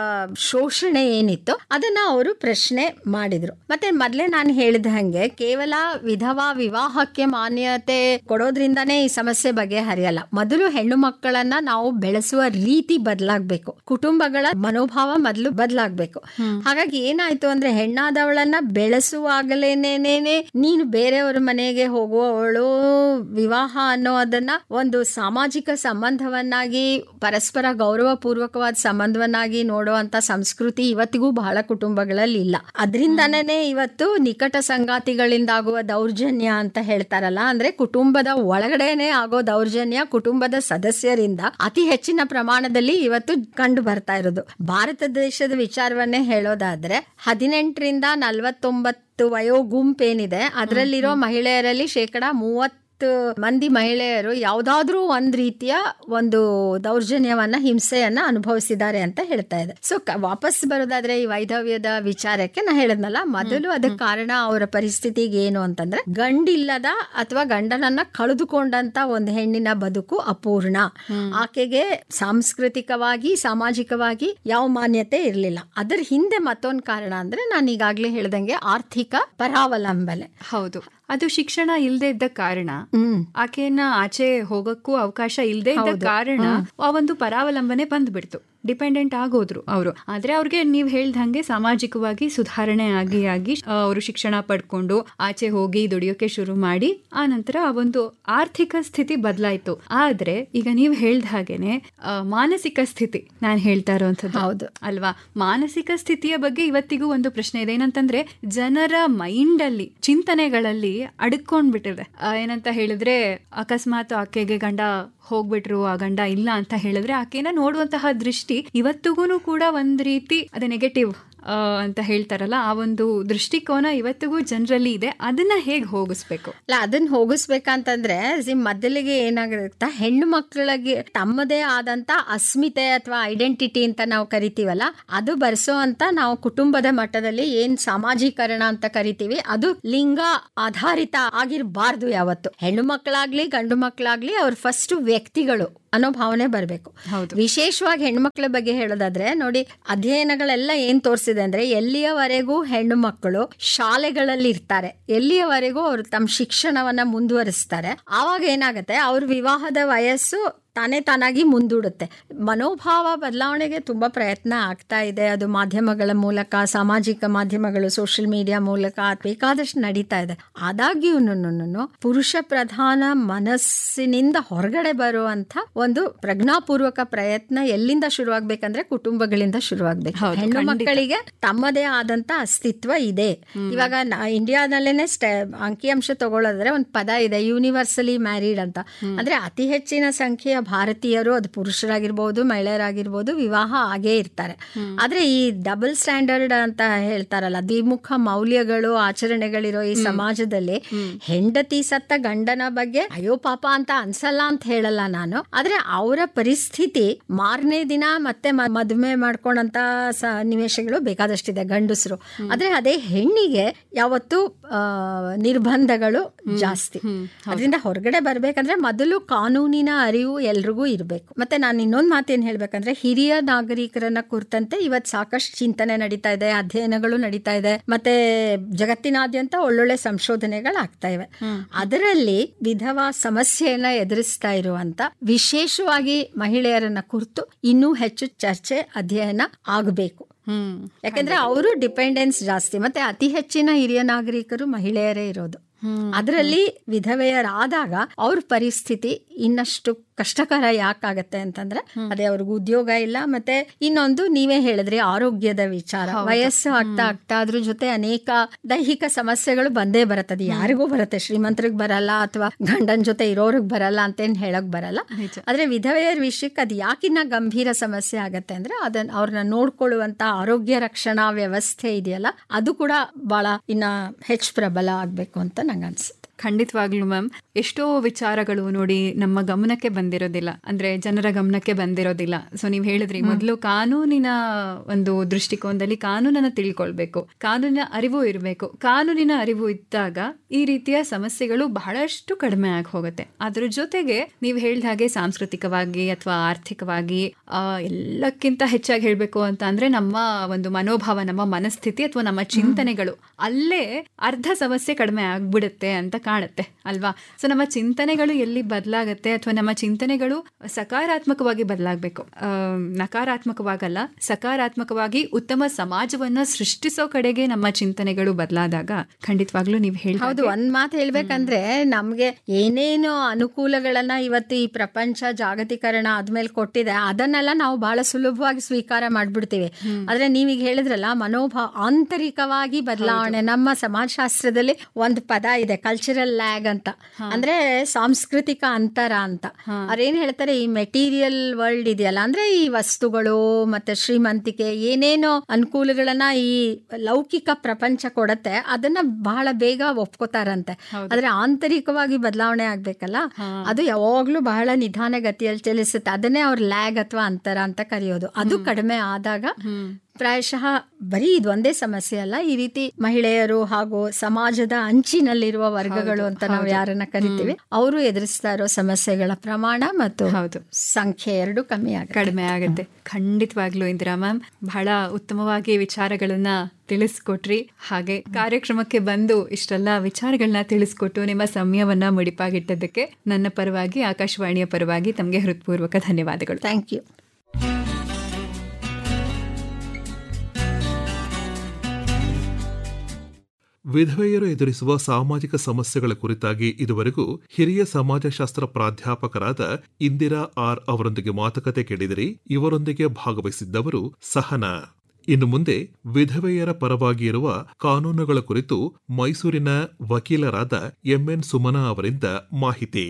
ಶೋಷಣೆ ಏನಿತ್ತು ಅದನ್ನ ಅವರು ಪ್ರಶ್ನೆ ಮಾಡಿದ್ರು ಮತ್ತೆ ಮೊದ್ಲೇ ನಾನು ಹೇಳಿದ ಹಂಗೆ ಕೇವಲ ವಿಧವಾ ವಿವಾಹಕ್ಕೆ ಮಾನ್ಯತೆ ಕೊಡೋದ್ರಿಂದಾನೇ ಈ ಸಮಸ್ಯೆ ಬಗೆಹರಿಯಲ್ಲ ಮೊದಲು ಹೆಣ್ಣು ಮಕ್ಕಳನ್ನ ನಾವು ಬೆಳೆಸುವ ರೀತಿ ಬದಲಾಗ್ಬೇಕು ಕುಟುಂಬಗಳ ಮನೋಭಾವ ಮೊದಲು ಬದಲಾಗ್ಬೇಕು ಹಾಗಾಗಿ ಏನಾಯ್ತು ಅಂದ್ರೆ ಹೆಣ್ಣಾದವಳನ್ನ ಬೆಳೆಸುವಾಗಲೇನೇನೆ ನೀನು ಬೇರೆಯವ್ರ ಮನೆಗೆ ಹೋಗುವವಳು ವಿವಾಹ ಅನ್ನೋ ಅದನ್ನ ಒಂದು ಸಾಮಾಜಿಕ ಸಂಬಂಧವನ್ನಾಗಿ ಪರಸ್ಪರ ಗೌರವ ಪೂರ್ವಕವಾದ ಸಂಬಂಧವನ್ನಾಗಿ ನೋಡುವಂತ ಸಂಸ್ಕೃತಿ ಇವತ್ತಿಗೂ ಬಹಳ ಕುಟುಂಬಗಳಲ್ಲಿ ಇಲ್ಲ ಅದರಿಂದನೇ ಇವತ್ತು ನಿಕಟ ಸಂಗಾತಿಗಳಿಂದಾಗುವ ದೌರ್ಜನ್ಯ ಅಂತ ಹೇಳ್ತಾರಲ್ಲ ಅಂದ್ರೆ ಕುಟುಂಬದ ಒಳಗಡೆನೆ ಆಗೋ ದೌರ್ಜನ್ಯ ಕುಟುಂಬದ ಸದಸ್ಯರಿಂದ ಅತಿ ಹೆಚ್ಚಿನ ಪ್ರಮಾಣದಲ್ಲಿ ಇವತ್ತು ಕಂಡು ಬರ್ತಾ ಇರೋದು ಭಾರತ ದೇಶದ ವಿಚಾರವನ್ನೇ ಹೇಳೋದಾದ್ರೆ ಹದಿನೆಂಟರಿಂದ ನಲವತ್ತೊಂಬತ್ತು ವಯೋ ಗುಂಪೇನಿದೆ ಅದರಲ್ಲಿರೋ ಮಹಿಳೆಯರಲ್ಲಿ ಶೇಕಡ ಮೂವತ್ತು ಮಂದಿ ಮಹಿಳೆಯರು ಯಾವ್ದಾದ್ರೂ ಒಂದ್ ರೀತಿಯ ಒಂದು ದೌರ್ಜನ್ಯವನ್ನ ಹಿಂಸೆಯನ್ನ ಅನುಭವಿಸಿದ್ದಾರೆ ಅಂತ ಹೇಳ್ತಾ ಇದೆ ಸೊ ವಾಪಸ್ ಬರೋದಾದ್ರೆ ಈ ವೈಧವ್ಯದ ವಿಚಾರಕ್ಕೆ ನಾ ಹೇಳಿದ್ನಲ್ಲ ಮೊದಲು ಅದಕ್ಕೆ ಕಾರಣ ಅವರ ಪರಿಸ್ಥಿತಿಗೆ ಏನು ಅಂತಂದ್ರೆ ಗಂಡಿಲ್ಲದ ಅಥವಾ ಗಂಡನನ್ನ ಕಳೆದುಕೊಂಡಂತ ಒಂದು ಹೆಣ್ಣಿನ ಬದುಕು ಅಪೂರ್ಣ ಆಕೆಗೆ ಸಾಂಸ್ಕೃತಿಕವಾಗಿ ಸಾಮಾಜಿಕವಾಗಿ ಯಾವ ಮಾನ್ಯತೆ ಇರಲಿಲ್ಲ ಅದರ ಹಿಂದೆ ಮತ್ತೊಂದು ಕಾರಣ ಅಂದ್ರೆ ನಾನು ಈಗಾಗ್ಲೇ ಹೇಳ್ದಂಗೆ ಆರ್ಥಿಕ ಪರಾವಲಂಬನೆ ಹೌದು ಅದು ಶಿಕ್ಷಣ ಇಲ್ಲದೆ ಇದ್ದ ಕಾರಣ ಆಕೆಯನ್ನ ಆಚೆ ಹೋಗಕ್ಕೂ ಅವಕಾಶ ಇಲ್ಲದೆ ಇದ್ದ ಕಾರಣ ಆ ಒಂದು ಪರಾವಲಂಬನೆ ಬಂದ್ಬಿಡ್ತು ಡಿಪೆಂಡೆಂಟ್ ಆಗೋದ್ರು ಅವರು ಆದ್ರೆ ಅವ್ರಿಗೆ ನೀವ್ ಹೇಳ್ದಂಗೆ ಸಾಮಾಜಿಕವಾಗಿ ಸುಧಾರಣೆ ಆಗಿ ಆಗಿ ಅವರು ಶಿಕ್ಷಣ ಪಡ್ಕೊಂಡು ಆಚೆ ಹೋಗಿ ದುಡಿಯೋಕೆ ಶುರು ಮಾಡಿ ಆ ನಂತರ ಆ ಒಂದು ಆರ್ಥಿಕ ಸ್ಥಿತಿ ಬದಲಾಯ್ತು ಆದ್ರೆ ಈಗ ನೀವ್ ಹೇಳ್ದ ಹಾಗೇನೆ ಆ, ಮಾನಸಿಕ ಸ್ಥಿತಿ ನಾನು ಹೇಳ್ತಾ ಇರೋಂಥದ್ದು ಹೌದು. ಅಲ್ವಾ ಮಾನಸಿಕ ಸ್ಥಿತಿಯ ಬಗ್ಗೆ ಇವತ್ತಿಗೂ ಒಂದು ಪ್ರಶ್ನೆ ಇದೆ ಏನಂತಂದ್ರೆ ಜನರ ಮೈಂಡ್ ಅಲ್ಲಿ ಚಿಂತನೆಗಳಲ್ಲಿ ಅಡ್ಕೊಂಡ್ಬಿಟ್ಟಿದೆ ಆ, ಏನಂತ ಹೇಳಿದ್ರೆ ಅಕಸ್ಮಾತ್ ಆಕೆಗೆ ಗಂಡ ಹೋಗ್ಬಿಟ್ರು ಆ ಗಂಡ ಇಲ್ಲ ಅಂತ ಹೇಳಿದ್ರೆ ಆಕೆನ ನೋಡುವಂತಹ ದೃಷ್ಟಿ ಇವತ್ತಿಗೂ ಕೂಡ ಒಂದ್ ರೀತಿ ಅದೇ ನೆಗೆಟಿವ್ ಅಂತ ಹೇಳ್ತಾರಲ್ಲ ಆ ಒಂದು ದೃಷ್ಟಿಕೋನ ಇವತ್ತಿಗೂ ಜನರಲ್ಲಿ ಇದೆ ಅದನ್ನ ಹೇಗೆ ಹೋಗಿಸ್ಬೇಕು ಅಲ್ಲ ಅದನ್ನ ಹೋಗಿಸ್ಬೇಕಂತಂದ್ರೆ ಸಿ ಮೊದಲಿಗೆ ಏನಾಗಿರುತ್ತಾ ಹೆಣ್ಣು ಮಕ್ಕಳಿಗೆ ತಮ್ಮದೇ ಆದಂತ ಅಸ್ಮಿತೆ ಅಥವಾ ಐಡೆಂಟಿಟಿ ಅಂತ ನಾವು ಕರಿತೀವಲ್ಲ ಅದು ಬರ್ಸೋ ಅಂತ ನಾವು ಕುಟುಂಬದ ಮಟ್ಟದಲ್ಲಿ ಏನ್ ಸಾಮಾಜೀಕರಣ ಅಂತ ಕರಿತೀವಿ ಅದು ಲಿಂಗ ಆಧಾರಿತ ಆಗಿರಬಾರ್ದು ಯಾವತ್ತು ಹೆಣ್ಣು ಮಕ್ಕಳಾಗ್ಲಿ ಗಂಡು ಮಕ್ಕಳಾಗ್ಲಿ ಅವ್ರ ಫಸ್ಟ್ ವ್ಯಕ್ತಿಗಳು ಅನ್ನೋ ಭಾವನೆ ಬರಬೇಕು ವಿಶೇಷವಾಗಿ ಹೆಣ್ಮಕ್ಳ ಬಗ್ಗೆ ಹೇಳೋದಾದ್ರೆ ನೋಡಿ ಅಧ್ಯಯನಗಳೆಲ್ಲ ಏನ್ ತೋರಿಸಿದೆ ಅಂದ್ರೆ ಎಲ್ಲಿಯವರೆಗೂ ಹೆಣ್ಣು ಮಕ್ಕಳು ಶಾಲೆಗಳಲ್ಲಿ ಇರ್ತಾರೆ ಎಲ್ಲಿಯವರೆಗೂ ಅವರು ತಮ್ಮ ಶಿಕ್ಷಣವನ್ನ ಮುಂದುವರಿಸ್ತಾರೆ ಆವಾಗ ಏನಾಗುತ್ತೆ ಅವ್ರ ವಿವಾಹದ ವಯಸ್ಸು ತಾನೇ ತಾನಾಗಿ ಮುಂದೂಡುತ್ತೆ ಮನೋಭಾವ ಬದಲಾವಣೆಗೆ ತುಂಬ ಪ್ರಯತ್ನ ಆಗ್ತಾ ಇದೆ ಅದು ಮಾಧ್ಯಮಗಳ ಮೂಲಕ ಸಾಮಾಜಿಕ ಮಾಧ್ಯಮಗಳು ಸೋಷಿಯಲ್ ಮೀಡಿಯಾ ಮೂಲಕ ಬೇಕಾದಷ್ಟು ನಡೀತಾ ಇದೆ ಆದಾಗ್ಯೂ ಪುರುಷ ಪ್ರಧಾನ ಮನಸ್ಸಿನಿಂದ ಹೊರಗಡೆ ಬರುವಂತ ಒಂದು ಪ್ರಜ್ಞಾಪೂರ್ವಕ ಪ್ರಯತ್ನ ಎಲ್ಲಿಂದ ಶುರುವಾಗ್ಬೇಕಂದ್ರೆ ಕುಟುಂಬಗಳಿಂದ ಶುರುವಾಗ್ಬೇಕು ಹೌದು, ಹೆಣ್ಣು ಖಂಡಿತ. ಮಕ್ಕಳಿಗೆ ತಮ್ಮದೇ ಆದಂತ ಅಸ್ತಿತ್ವ ಇದೆ ಇವಾಗ ನ- ಇಂಡಿಯಾದಲ್ಲೇನೆ ಸ್ಟೆ ಅಂಕಿಅಂಶ ತಗೊಳ್ಳೋದ್ರೆ ಒಂದು ಪದ ಇದೆ ಯೂನಿವರ್ಸಲಿ ಮ್ಯಾರಿಡ್ ಅಂತ ಅಂದ್ರೆ ಅತಿ ಹೆಚ್ಚಿನ ಸಂಖ್ಯೆಯ ಭಾರತೀಯರು ಅದು ಪುರುಷರಾಗಿರ್ಬೋದು ಮಹಿಳೆಯರಾಗಿರ್ಬೋದು ವಿವಾಹ ಆಗೇ ಇರ್ತಾರೆ ಆದ್ರೆ ಈ ಡಬಲ್ ಸ್ಟ್ಯಾಂಡರ್ಡ್ ಅಂತ ಹೇಳ್ತಾರಲ್ಲ ದ್ವಿಮುಖ ಮೌಲ್ಯಗಳು ಆಚರಣೆಗಳಿರೋ ಈ ಸಮಾಜದಲ್ಲಿ ಹೆಂಡತಿ ಸತ್ತ ಗಂಡನ ಬಗ್ಗೆ ಅಯ್ಯೋ ಪಾಪ ಅಂತ ಅನ್ಸಲ್ಲ ಅಂತ ಹೇಳಲ್ಲ ನಾನು ಆದ್ರೆ ಅವರ ಪರಿಸ್ಥಿತಿ ಮಾರನೇ ದಿನ ಮತ್ತೆ ಮ- ಮದುವೆ ಮಾಡ್ಕೊಂಡಂತ ಸನ್ನಿವೇಶಗಳು ಬೇಕಾದಷ್ಟಿದೆ ಗಂಡಸರು ಆದ್ರೆ ಅದೇ ಹೆಣ್ಣಿಗೆ ಯಾವತ್ತು ಆ, ನಿರ್ಬಂಧಗಳು ಜಾಸ್ತಿ ಅದರಿಂದ ಹೊರಗಡೆ ಬರ್ಬೇಕಂದ್ರೆ ಮೊದಲು ಕಾನೂನಿನ ಅರಿವು ಎಲ್ರಿಗೂ ಇರಬೇಕು ಮತ್ತೆ ನಾನು ಇನ್ನೊಂದು ಮಾತೇನು ಹೇಳ್ಬೇಕಂದ್ರೆ ಹಿರಿಯ ನಾಗರಿಕರನ್ನ ಕುರಿತಂತೆ ಇವತ್ತು ಸಾಕಷ್ಟು ಚಿಂತನೆ ನಡೀತಾ ಇದೆ ಅಧ್ಯಯನಗಳು ನಡೀತಾ ಇದೆ ಮತ್ತೆ ಜಗತ್ತಿನಾದ್ಯಂತ ಒಳ್ಳೊಳ್ಳೆ ಸಂಶೋಧನೆಗಳು ಆಗ್ತಾ ಇವೆ ಅದರಲ್ಲಿ ವಿಧವಾ ಸಮಸ್ಯೆಯನ್ನ ಎದುರಿಸ್ತಾ ಇರುವಂತ ವಿಶೇಷವಾಗಿ ಮಹಿಳೆಯರನ್ನ ಕುರಿತು ಇನ್ನೂ ಹೆಚ್ಚು ಚರ್ಚೆ ಅಧ್ಯಯನ ಆಗಬೇಕು ಹ್ಮ್ ಯಾಕಂದ್ರೆ ಅವರು ಡಿಪೆಂಡೆನ್ಸ್ ಜಾಸ್ತಿ ಮತ್ತೆ ಅತಿ ಹೆಚ್ಚಿನ ಹಿರಿಯ ನಾಗರಿಕರು ಮಹಿಳೆಯರೇ ಇರೋದು ಅದರಲ್ಲಿ ವಿಧವೆಯರಾದಾಗ ಅವ್ರ ಪರಿಸ್ಥಿತಿ ಇನ್ನಷ್ಟು ಕಷ್ಟಕರ ಯಾಕಾಗತ್ತೆ ಅಂತಂದ್ರೆ ಅದೇ ಅವ್ರಿಗೆ ಉದ್ಯೋಗ ಇಲ್ಲ ಮತ್ತೆ ಇನ್ನೊಂದು ನೀವೇ ಹೇಳಿದ್ರಿ ಆರೋಗ್ಯದ ವಿಚಾರ ವಯಸ್ಸು ಆಗ್ತಾ ಆಗ್ತಾ ಅದ್ರ ಜೊತೆ ಅನೇಕ ದೈಹಿಕ ಸಮಸ್ಯೆಗಳು ಬಂದೇ ಬರುತ್ತೆ ಯಾರಿಗೂ ಬರುತ್ತೆ ಶ್ರೀಮಂತರಿಗೆ ಬರಲ್ಲ ಅಥವಾ ಗಂಡನ ಜೊತೆ ಇರೋರಿಗೆ ಬರಲ್ಲ ಅಂತೇನ್ ಹೇಳಕ್ ಬರಲ್ಲ ಆದ್ರೆ ವಿಧವೆಯರ ವಿಷಯಕ್ಕೆ ಅದು ಯಾಕಿನ್ನ ಗಂಭೀರ ಸಮಸ್ಯೆ ಆಗತ್ತೆ ಅಂದ್ರೆ ಅದನ್ನ ಅವ್ರನ್ನ ನೋಡ್ಕೊಳ್ಳುವಂತ ಆರೋಗ್ಯ ರಕ್ಷಣಾ ವ್ಯವಸ್ಥೆ ಇದೆಯಲ್ಲ ಅದು ಕೂಡ ಬಹಳ ಇನ್ನ ಹೆಚ್ಚು ಪ್ರಬಲ ಆಗ್ಬೇಕು ಅಂತ ನಂಗೆ ಅನ್ಸುತ್ತೆ ಖಂಡಿತವಾಗ್ಲೂ ಮ್ಯಾಮ್ ಎಷ್ಟೋ ವಿಚಾರಗಳು ನೋಡಿ ನಮ್ಮ ಗಮನಕ್ಕೆ ಬಂದಿರೋದಿಲ್ಲ ಅಂದ್ರೆ ಜನರ ಗಮನಕ್ಕೆ ಬಂದಿರೋದಿಲ್ಲ ಸೊ ನೀವು ಹೇಳಿದ್ರಿ ಮೊದಲು ಕಾನೂನಿನ ಒಂದು ದೃಷ್ಟಿಕೋನದಲ್ಲಿ ಕಾನೂನನ್ನ ತಿಳ್ಕೊಳ್ಬೇಕು ಕಾನೂನಿನ ಅರಿವು ಇರಬೇಕು ಕಾನೂನಿನ ಅರಿವು ಇದ್ದಾಗ ಈ ರೀತಿಯ ಸಮಸ್ಯೆಗಳು ಬಹಳಷ್ಟು ಕಡಿಮೆ ಆಗಿ ಹೋಗುತ್ತೆ ಅದ್ರ ಜೊತೆಗೆ ನೀವು ಹೇಳಿದ ಹಾಗೆ ಸಾಂಸ್ಕೃತಿಕವಾಗಿ ಅಥವಾ ಆರ್ಥಿಕವಾಗಿ ಆ, ಎಲ್ಲಕ್ಕಿಂತ ಹೆಚ್ಚಾಗಿ ಹೇಳಬೇಕು ಅಂತ ಅಂದ್ರೆ ನಮ್ಮ ಒಂದು ಮನೋಭಾವ ನಮ್ಮ ಮನಸ್ಥಿತಿ ಅಥವಾ ನಮ್ಮ ಚಿಂತನೆಗಳು ಅಲ್ಲೇ ಅರ್ಧ ಸಮಸ್ಯೆ ಕಡಿಮೆ ಆಗ್ಬಿಡುತ್ತೆ ಅಂತ ಕಾಣುತ್ತೆ ಅಲ್ವಾ ಸೊ ನಮ್ಮ ಚಿಂತನೆಗಳು ಎಲ್ಲಿ ಬದಲಾಗತ್ತೆ ಅಥವಾ ನಮ್ಮ ಚಿಂತನೆಗಳು ಸಕಾರಾತ್ಮಕವಾಗಿ ಬದಲಾಗಬೇಕು ನಕಾರಾತ್ಮಕವಾಗಲ್ಲ ಸಕಾರಾತ್ಮಕವಾಗಿ ಉತ್ತಮ ಸಮಾಜವನ್ನ ಸೃಷ್ಟಿಸೋ ಕಡೆಗೆ ನಮ್ಮ ಚಿಂತನೆಗಳು ಬದಲಾದಾಗ ಖಂಡಿತವಾಗ್ಲೂ ನೀವು ಹೌದು ಹೇಳಿ ಒಂದ್ ಮಾತು ಹೇಳ್ಬೇಕಂದ್ರೆ ನಮ್ಗೆ ಏನೇನು ಅನುಕೂಲಗಳನ್ನ ಇವತ್ತು ಈ ಪ್ರಪಂಚ ಜಾಗತೀಕರಣ ಆದ್ಮೇಲೆ ಕೊಟ್ಟಿದೆ ಅದನ್ನೆಲ್ಲ ನಾವು ಬಹಳ ಸುಲಭವಾಗಿ ಸ್ವೀಕಾರ ಮಾಡ್ಬಿಡ್ತೀವಿ ಆದ್ರೆ ನೀವೀಗ ಹೇಳಿದ್ರಲ್ಲ ಮನೋಭಾವ ಆಂತರಿಕವಾಗಿ ಬದಲಾವಣೆ ನಮ್ಮ ಸಮಾಜಶಾಸ್ತ್ರದಲ್ಲಿ ಒಂದು ಪದ ಇದೆ ಕಲ್ಚರಲ್ ಲ್ಯಾಗ್ ಅಂತ ಅಂದ್ರೆ ಸಾಂಸ್ಕೃತಿಕ ಅಂತರ ಅಂತ ಅವ್ರೇನ್ ಹೇಳ್ತಾರೆ ಈ ಮೆಟೀರಿಯಲ್ ವರ್ಲ್ಡ್ ಇದೆಯಲ್ಲ ಅಂದ್ರೆ ಈ ವಸ್ತುಗಳು ಮತ್ತೆ ಶ್ರೀಮಂತಿಕೆ ಏನೇನೋ ಅನುಕೂಲಗಳನ್ನ ಈ ಲೌಕಿಕ ಪ್ರಪಂಚ ಕೊಡತ್ತೆ ಅದನ್ನ ಬಹಳ ಬೇಗ ಒಪ್ಕೋತಾರಂತೆ ಆದ್ರೆ ಆಂತರಿಕವಾಗಿ ಬದಲಾವಣೆ ಆಗ್ಬೇಕಲ್ಲ ಅದು ಯಾವಾಗ್ಲೂ ಬಹಳ ನಿಧಾನ ಗತಿಯಲ್ಲಿ ಚಲಿಸುತ್ತೆ ಅದನ್ನೇ ಅವ್ರ ಲ್ಯಾಗ್ ಅಥವಾ ಅಂತರ ಅಂತ ಕರೆಯೋದು ಅದು ಕಡಿಮೆ ಆದಾಗ ಪ್ರಾಯಶಃ ಬರೀ ಇದು ಒಂದೇ ಸಮಸ್ಯೆ ಅಲ್ಲ ಈ ರೀತಿ ಮಹಿಳೆಯರು ಹಾಗೂ ಸಮಾಜದ ಅಂಚಿನಲ್ಲಿರುವ ವರ್ಗಗಳು ಅಂತ ನಾವು ಯಾರನ್ನ ಕರಿತೀವಿ ಅವರು ಎದುರಿಸ್ತಾ ಇರೋ ಸಮಸ್ಯೆಗಳ ಪ್ರಮಾಣ ಮತ್ತು ಹೌದು. ಸಂಖ್ಯೆ ಎರಡು ಕಮ್ಮಿ ಆಗುತ್ತೆ ಕಡಿಮೆ ಆಗುತ್ತೆ ಖಂಡಿತವಾಗ್ಲೂ ಇಂದಿರಾ ಮ್ಯಾಮ್ ಬಹಳ ಉತ್ತಮವಾಗಿ ವಿಚಾರಗಳನ್ನ ತಿಳಿಸ್ಕೊಟ್ರಿ ಹಾಗೆ ಕಾರ್ಯಕ್ರಮಕ್ಕೆ ಬಂದು ಇಷ್ಟೆಲ್ಲ ವಿಚಾರಗಳನ್ನ ತಿಳಿಸ್ಕೊಟ್ಟು ನಿಮ್ಮ ಸಮಯವನ್ನ ಮುಡಿಪಾಗಿಟ್ಟದಕ್ಕೆ ನನ್ನ ಪರವಾಗಿ ಆಕಾಶವಾಣಿಯ ಪರವಾಗಿ ತಮಗೆ ಹೃತ್ಪೂರ್ವಕ ಧನ್ಯವಾದಗಳು ಥ್ಯಾಂಕ್ ಯು ವಿಧವೆಯರು ಎದುರಿಸುವ ಸಾಮಾಜಿಕ ಸಮಸ್ಯೆಗಳ ಕುರಿತಾಗಿ ಇದುವರೆಗೂ ಹಿರಿಯ ಸಮಾಜಶಾಸ್ತ್ರ ಪ್ರಾಧ್ಯಾಪಕರಾದ ಇಂದಿರಾ ಆರ್ ಅವರೊಂದಿಗೆ ಮಾತುಕತೆ ಕೇಳಿದಿರಿ ಇವರೊಂದಿಗೆ ಭಾಗವಹಿಸಿದ್ದವರು ಸಹನಾ ಇನ್ನು ಮುಂದೆ ವಿಧವೆಯರ ಪರವಾಗಿ ಇರುವ ಕಾನೂನುಗಳ ಕುರಿತು ಮೈಸೂರಿನ ವಕೀಲರಾದ ಎಂಎನ್ ಸುಮನಾ ಅವರಿಂದ ಮಾಹಿತಿ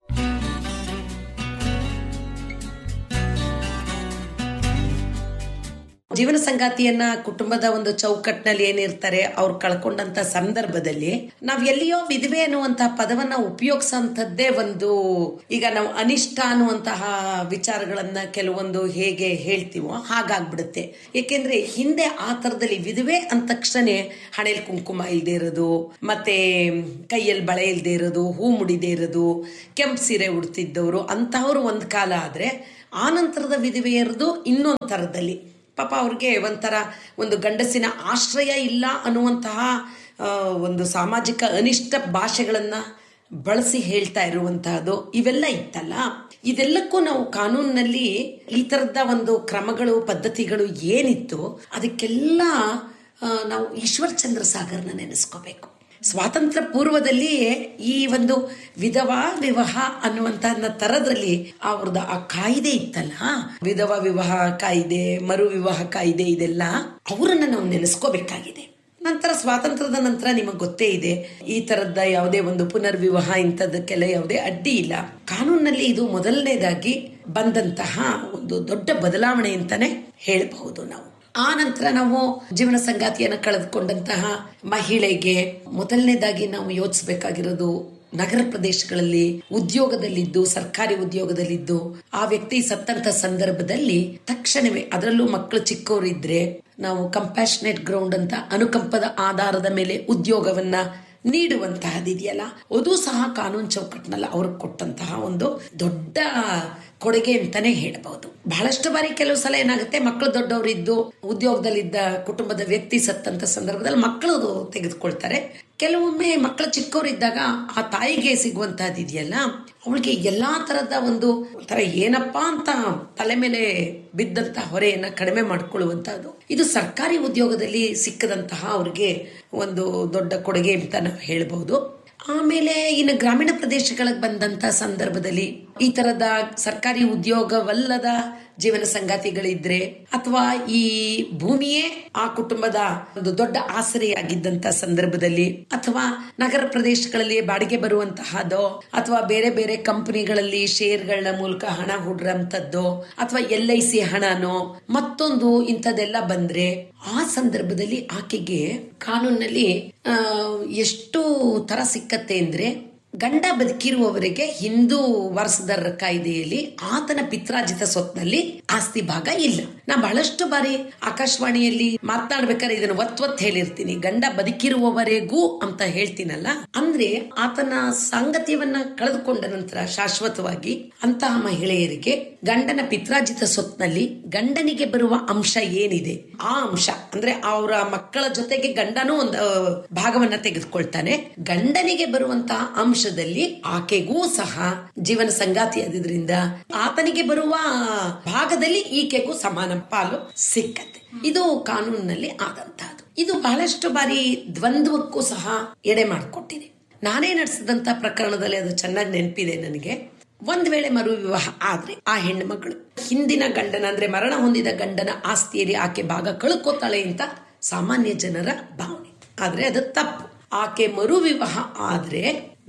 ಜೀವನ ಸಂಗಾತಿಯನ್ನ ಕುಟುಂಬದ ಒಂದು ಚೌಕಟ್ಟಿನಲ್ಲಿ ಏನಿರ್ತಾರೆ ಅವ್ರು ಕಳ್ಕೊಂಡಂತ ಸಂದರ್ಭದಲ್ಲಿ ನಾವ್ ಎಲ್ಲಿಯೋ ವಿಧವೆ ಅನ್ನುವಂತಹ ಪದವನ್ನ ಉಪಯೋಗಿಸಂತದ್ದೇ ಒಂದು ಈಗ ನಾವು ಅನಿಷ್ಟ ಅನ್ನುವಂತಹ ವಿಚಾರಗಳನ್ನ ಕೆಲವೊಂದು ಹೇಗೆ ಹೇಳ್ತೀವೋ ಹಾಗಾಗ್ಬಿಡುತ್ತೆ ಏಕೆಂದ್ರೆ ಹಿಂದೆ ಆ ತರದಲ್ಲಿ ವಿಧವೆ ಅಂದ ತಕ್ಷಣ ಹಣೆಲ್ ಕುಂಕುಮ ಇಲ್ದೇ ಇರೋದು ಮತ್ತೆ ಕೈಯಲ್ಲಿ ಬಳೆ ಇಲ್ದೇ ಇರೋದು ಹೂ ಮುಡಿದೇ ಇರೋದು ಕೆಂಪು ಸೀರೆ ಉಡ್ತಿದ್ದವರು ಅಂತಹವ್ರು ಒಂದ್ ಕಾಲ ಆದ್ರೆ ಆ ನಂತರದ ವಿಧವೆಯರದು ಇನ್ನೊಂದ್ ತರದಲ್ಲಿ ಪಾಪ ಅವ್ರಿಗೆ ಒಂಥರ ಒಂದು ಗಂಡಸಿನ ಆಶ್ರಯ ಇಲ್ಲ ಅನ್ನುವಂತಹ ಆ, ಒಂದು ಸಾಮಾಜಿಕ ಅನಿಷ್ಟ ಭಾಷೆಗಳನ್ನ ಬಳಸಿ ಹೇಳ್ತಾ ಇರುವಂತಹದ್ದು ಇವೆಲ್ಲ ಇತ್ತಲ್ಲ ಇದೆಲ್ಲಕ್ಕೂ ನಾವು ಕಾನೂನಿನಲ್ಲಿ ಈ ತರದ ಒಂದು ಕ್ರಮಗಳು ಪದ್ಧತಿಗಳು ಏನಿತ್ತು ಅದಕ್ಕೆಲ್ಲ ಆ, ನಾವು ಈಶ್ವರ್ ಚಂದ್ರ ಸಾಗರ್ನ ನೆನೆಸ್ಕೋಬೇಕು ಸ್ವಾತಂತ್ರ್ಯ ಪೂರ್ವದಲ್ಲಿ ಈ ಒಂದು ವಿಧವಾ ವಿವಾಹ ಅನ್ನುವಂತ ತರದಲ್ಲಿ ಅವ್ರದ್ದು ಆ ಕಾಯ್ದೆ ಇತ್ತಲ್ಲ ವಿಧವಾ ವಿವಾಹ ಕಾಯ್ದೆ ಮರು ವಿವಾಹ ಕಾಯ್ದೆ ಇದೆಲ್ಲ ಅವರನ್ನ ನಾವು ನೆನೆಸ್ಕೋಬೇಕಾಗಿದೆ ನಂತರ ಸ್ವಾತಂತ್ರ್ಯದ ನಂತರ ನಿಮಗೆ ಗೊತ್ತೇ ಇದೆ ಈ ತರದ ಯಾವುದೇ ಒಂದು ಪುನರ್ವಿವಾಹ ಇಂಥದಕ್ಕೆಲ್ಲ ಯಾವುದೇ ಅಡ್ಡಿ ಇಲ್ಲ ಕಾನೂನಲ್ಲಿ ಇದು ಮೊದಲನೇದಾಗಿ ಬಂದಂತಹ ಒಂದು ದೊಡ್ಡ ಬದಲಾವಣೆ ಅಂತಾನೆ ಹೇಳಬಹುದು ನಾವು ಆ ನಂತರ ನಾವು ಜೀವನ ಸಂಗಾತಿಯನ್ನ ಕಳೆದುಕೊಂಡಂತಹ ಮಹಿಳೆಗೆ ಮೊದಲನೇದಾಗಿ ನಾವು ಯೋಚಿಸಬೇಕಾಗಿರೋದು ನಗರ ಪ್ರದೇಶಗಳಲ್ಲಿ ಉದ್ಯೋಗದಲ್ಲಿದ್ದು ಸರ್ಕಾರಿ ಉದ್ಯೋಗದಲ್ಲಿದ್ದು ಆ ವ್ಯಕ್ತಿ ಸತ್ತಂತ ಸಂದರ್ಭದಲ್ಲಿ ತಕ್ಷಣವೇ ಅದರಲ್ಲೂ ಮಕ್ಕಳು ಚಿಕ್ಕವರಿದ್ರೆ ನಾವು ಕಂಪ್ಯಾಷನೇಟ್ ಗ್ರೌಂಡ್ ಅಂತ ಅನುಕಂಪದ ಆಧಾರದ ಮೇಲೆ ಉದ್ಯೋಗವನ್ನ ನೀಡುವಂತಹದಿದೆಯಲ್ಲ ಅದು ಸಹ ಕಾನೂನು ಚೌಕಟ್ಟಿನಲ್ಲಿ ಅವ್ರಿಗೆ ಕೊಟ್ಟಂತಹ ಒಂದು ದೊಡ್ಡ ಕೊಡುಗೆ ಅಂತಾನೆ ಹೇಳಬಹುದು ಬಹಳಷ್ಟು ಬಾರಿ ಕೆಲವು ಸಲ ಏನಾಗುತ್ತೆ ಮಕ್ಕಳು ದೊಡ್ಡವರಿದ್ದು ಉದ್ಯೋಗದಲ್ಲಿದ್ದ ಕುಟುಂಬದ ವ್ಯಕ್ತಿ ಸತ್ತಂತ ಸಂದರ್ಭದಲ್ಲಿ ಮಕ್ಕಳು ತೆಗೆದುಕೊಳ್ತಾರೆ ಕೆಲವೊಮ್ಮೆ ಮಕ್ಕಳು ಚಿಕ್ಕವರಿದ್ದಾಗ ಆ ತಾಯಿಗೆ ಸಿಗುವಂತಹದ್ದು ಇದೆಯಲ್ಲ ಅವಳಿಗೆ ಎಲ್ಲಾ ತರದ ಒಂದು ತರ ಏನಪ್ಪಾ ಅಂತ ತಲೆ ಮೇಲೆ ಬಿದ್ದಂತ ಹೊರೆಯನ್ನ ಕಡಿಮೆ ಮಾಡ್ಕೊಳ್ಳುವಂತಹದ್ದು ಇದು ಸರ್ಕಾರಿ ಉದ್ಯೋಗದಲ್ಲಿ ಸಿಕ್ಕದಂತಹ ಅವ್ರಿಗೆ ಒಂದು ದೊಡ್ಡ ಕೊಡುಗೆ ಅಂತ ನಾವು ಹೇಳ್ಬಹುದು ಆಮೇಲೆ ಇನ್ನು ಗ್ರಾಮೀಣ ಪ್ರದೇಶಗಳಿಗೆ ಬಂದಂತ ಸಂದರ್ಭದಲ್ಲಿ ಈ ತರದ ಸರ್ಕಾರಿ ಉದ್ಯೋಗವಲ್ಲದ ಜೀವನ ಸಂಗಾತಿಗಳಿದ್ರೆ ಅಥವಾ ಈ ಭೂಮಿಯೇ ಆ ಕುಟುಂಬದ ಒಂದು ದೊಡ್ಡ ಆಸರೆಯಾಗಿದ್ದಂತ ಸಂದರ್ಭದಲ್ಲಿ ಅಥವಾ ನಗರ ಪ್ರದೇಶಗಳಲ್ಲಿ ಬಾಡಿಗೆ ಬರುವಂತಹದೋ ಅಥವಾ ಬೇರೆ ಬೇರೆ ಕಂಪನಿಗಳಲ್ಲಿ ಶೇರ್ಗಳ ಮೂಲಕ ಹಣ ಹೂಡ್ರಂತದ್ದೋ ಅಥವಾ ಎಲ್ ಐ ಸಿ ಹಣನೋ ಮತ್ತೊಂದು ಇಂಥದ್ದೆಲ್ಲ ಬಂದ್ರೆ ಆ ಸಂದರ್ಭದಲ್ಲಿ ಆಕೆಗೆ ಕಾನೂನಲ್ಲಿ ಆ, ಎಷ್ಟು ತರ ಸಿಕ್ಕತ್ತೆ ಅಂದ್ರೆ ಗಂಡ ಬದುಕಿರುವವರೆಗೆ ಹಿಂದೂ ವಾರಸದಾರರ ಕಾಯ್ದೆಯಲ್ಲಿ ಆತನ ಪಿತ್ರಾಜಿತ ಸ್ವತ್ನಲ್ಲಿ ಆಸ್ತಿ ಭಾಗ ಇಲ್ಲ ನಾ ಬಹಳಷ್ಟು ಬಾರಿ ಆಕಾಶವಾಣಿಯಲ್ಲಿ ಮಾತನಾಡ್ಬೇಕಾದ್ರೆ ಇದನ್ನ ಒತ್ ಒತ್ ಹೇಳಿರ್ತೀನಿ ಗಂಡ ಬದುಕಿರುವವರೆಗೂ ಅಂತ ಹೇಳ್ತೀನಲ್ಲ ಅಂದ್ರೆ ಆತನ ಸಾಂಗತ್ಯವನ್ನ ಕಳೆದುಕೊಂಡ ನಂತರ ಶಾಶ್ವತವಾಗಿ ಅಂತಹ ಮಹಿಳೆಯರಿಗೆ ಗಂಡನ ಪಿತ್ರಾಜಿತ ಸ್ವತ್ನಲ್ಲಿ ಗಂಡನಿಗೆ ಬರುವ ಅಂಶ ಏನಿದೆ ಆ ಅಂಶ ಅಂದ್ರೆ ಅವರ ಮಕ್ಕಳ ಜೊತೆಗೆ ಗಂಡನೂ ಒಂದು ಆ, ಭಾಗವನ್ನ ತೆಗೆದುಕೊಳ್ತಾನೆ ಗಂಡನಿಗೆ ಬರುವಂತಹ ಅಂಶದಲ್ಲಿ ಆಕೆಗೂ ಸಹ ಜೀವನ ಸಂಗಾತಿ ಆದ್ರಿಂದ ಆತನಿಗೆ ಬರುವ ಭಾಗದಲ್ಲಿ ಈಕೆಗೂ ಸಮಾನ ಪಾಲು ಸಿಕ್ಕತ್ತೆ ಇದು ಕಾನೂನಿನಲ್ಲಿ ಆದಂತಹದ್ದು ಇದು ಬಹಳಷ್ಟು ಬಾರಿ ದ್ವಂದ್ವಕ್ಕೂ ಸಹ ಎಡೆ ಮಾಡಿಕೊಟ್ಟಿದೆ ನಾನೇ ನಡೆಸಿದಂತ ಪ್ರಕರಣದಲ್ಲಿ ಅದು ಚೆನ್ನಾಗಿ ನೆನಪಿದೆ ನನಗೆ ಒಂದ್ ವೇಳೆ ಮರು ವಿವಾಹ ಆದ್ರೆ ಆ ಹೆಣ್ಣು ಮಗಳು ಹಿಂದಿನ ಗಂಡನ ಅಂದ್ರೆ ಮರಣ ಹೊಂದಿದ ಗಂಡನ ಆಸ್ತಿಯಲ್ಲಿ ಆಕೆ ಭಾಗ ಕಳ್ಕೋತಾಳೆ ಅಂತ ಸಾಮಾನ್ಯ ಜನರ ಭಾವನೆ ಆದ್ರೆ ಅದು ತಪ್ಪು ಆಕೆ ಮರು ವಿವಾಹ ಆದ್ರೆ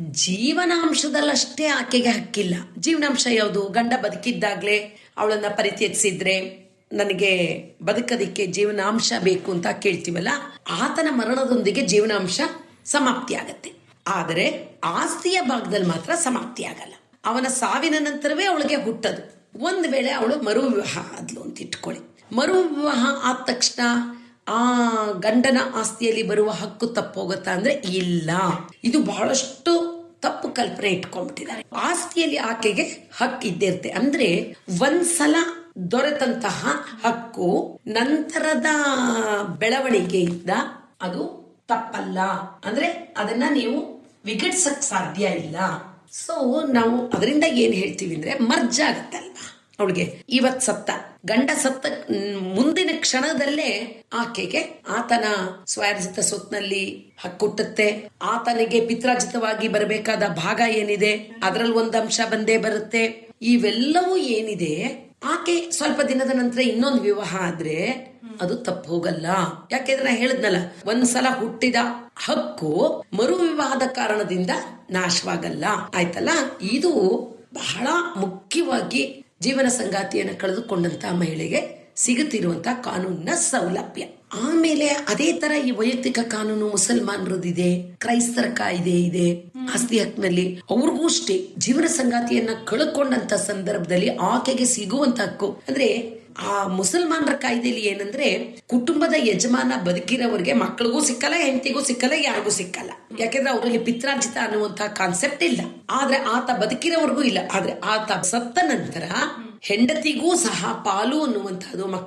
ಜೀವನಾಂಶದಲ್ಲಷ್ಟೇ ಆಕೆಗೆ ಹಕ್ಕಿಲ್ಲ ಜೀವನಾಂಶ ಯಾವುದು ಗಂಡ ಬದುಕಿದ್ದಾಗ್ಲೇ ಅವಳನ್ನ ಪರಿತ್ಯಜಿಸಿದ್ರೆ ನನಗೆ ಬದುಕದಿಕ್ಕೆ ಜೀವನಾಂಶ ಬೇಕು ಅಂತ ಕೇಳ್ತೀವಲ್ಲ ಆತನ ಮರಣದೊಂದಿಗೆ ಜೀವನಾಂಶ ಸಮಾಪ್ತಿ ಆಗತ್ತೆ ಆದರೆ ಆಸ್ತಿಯ ಭಾಗದಲ್ಲಿ ಮಾತ್ರ ಸಮಾಪ್ತಿ ಆಗಲ್ಲ ಅವನ ಸಾವಿನ ನಂತರವೇ ಅವಳಿಗೆ ಹುಟ್ಟದು ಒಂದ್ ವೇಳೆ ಅವಳು ಮರು ವಿವಾಹ ಆದ್ಲು ಅಂತ ಇಟ್ಕೊಳ್ಳಿ ಮರು ವಿವಾಹ ಆದ ತಕ್ಷಣ ಆ ಗಂಡನ ಆಸ್ತಿಯಲ್ಲಿ ಬರುವ ಹಕ್ಕು ತಪ್ಪೋಗುತ್ತಾ ಅಂದ್ರೆ ಇಲ್ಲ ಇದು ಬಹಳಷ್ಟು ತಪ್ಪು ಕಲ್ಪನೆ ಇಟ್ಕೊಂಡ್ಬಿಟ್ಟಿದ್ದಾರೆ ಆಸ್ತಿಯಲ್ಲಿ ಆಕೆಗೆ ಹಕ್ಕು ಇದ್ದೇ ಇರುತ್ತೆ ಅಂದ್ರೆ ಒಂದ್ಸಲ ದೊರೆತಂತಹ ಹಕ್ಕು ನಂತರದ ಬೆಳವಣಿಗೆಯಿಂದ ಅದು ತಪ್ಪಲ್ಲ ಅಂದ್ರೆ ಅದನ್ನ ನೀವು ವಿಘಟಿಸಕ್ ಸಾಧ್ಯ ಇಲ್ಲ ಸೊ ನಾವು ಅದರಿಂದ ಏನ್ ಹೇಳ್ತೀವಿ ಅಂದ್ರೆ ಮರ್ಜ್ ಆಗತ್ತಲ್ವಾ ಅವಳಿಗೆ ಇವತ್ ಸತ್ತ ಗಂಡ ಸತ್ತ ಮ್, ಮುಂದಿನ ಕ್ಷಣದಲ್ಲೇ ಆಕೆಗೆ ಆತನ ಸ್ವರ್ಜಿತ ಸ್ವತ್ನಲ್ಲಿ ಹಕ್ಕುಟ್ಟತ್ತೆ ಆತನಿಗೆ ಪಿತ್ರಾಜಿತವಾಗಿ ಬರಬೇಕಾದ ಭಾಗ ಏನಿದೆ ಅದರಲ್ಲಿ ಒಂದು ಅಂಶ ಬಂದೇ ಬರುತ್ತೆ ಇವೆಲ್ಲವೂ ಏನಿದೆ ಆಕೆ ಸ್ವಲ್ಪ ದಿನದ ನಂತರ ಇನ್ನೊಂದು ವಿವಾಹ ಆದ್ರೆ ಅದು ತಪ್ಪು ಹೋಗಲ್ಲ ಯಾಕೆಂದ್ರೆ ನಾ ಹೇಳಿದ್ನಲ್ಲ ಒಂದ್ಸಲ ಹುಟ್ಟಿದ ಹಕ್ಕು ಮರು ವಿವಾಹದ ಕಾರಣದಿಂದ ನಾಶವಾಗಲ್ಲ ಆಯ್ತಲ್ಲ ಇದು ಬಹಳ ಮುಖ್ಯವಾಗಿ ಜೀವನ ಸಂಗಾತಿಯನ್ನು ಕಳೆದುಕೊಂಡಂತ ಮಹಿಳೆಗೆ ಸಿಗುತ್ತಿರುವಂತಹ ಕಾನೂನಿನ ಸೌಲಭ್ಯ ಆಮೇಲೆ ಅದೇ ತರ ಈ ವೈಯಕ್ತಿಕ ಕಾನೂನು ಮುಸಲ್ಮಾನರದಿದೆ ಕ್ರೈಸ್ತರ ಕಾಯ್ದೆ ಇದೆ ಆಸ್ತಿ ಹಕ್ಕಿನಲ್ಲಿ ಅವ್ರಿಗೂ ಅಷ್ಟೇ ಜೀವನ ಸಂಗಾತಿಯನ್ನ ಕಳ್ಕೊಂಡಂತ ಸಂದರ್ಭದಲ್ಲಿ ಆಕೆಗೆ ಸಿಗುವಂತ ಹಕ್ಕು ಅಂದ್ರೆ ಆ ಮುಸಲ್ಮಾನರ ಕಾಯ್ದೆಯಲ್ಲಿ ಏನಂದ್ರೆ ಕುಟುಂಬದ ಯಜಮಾನ ಬದುಕಿರೋವರೆಗೆ ಮಕ್ಕಳಿಗೂ ಸಿಕ್ಕಲ್ಲ ಹೆಂಡತಿಗೂ ಸಿಕ್ಕಲ್ಲ ಯಾರಿಗೂ ಸಿಕ್ಕಲ್ಲ ಯಾಕೆಂದ್ರೆ ಅವರಲ್ಲಿ ಪಿತ್ರಾರ್ಜಿತ ಅನ್ನುವಂತಹ ಕಾನ್ಸೆಪ್ಟ್ ಇಲ್ಲ ಆದ್ರೆ ಆತ ಬದುಕಿರೋವರೆಗೂ ಇಲ್ಲ ಆದ್ರೆ ಆತ ಸತ್ತ ನಂತರ ಹೆಂಡತಿಗೂ ಸಹ ಪಾಲು ಅನ್ನುವಂಥದ್ದು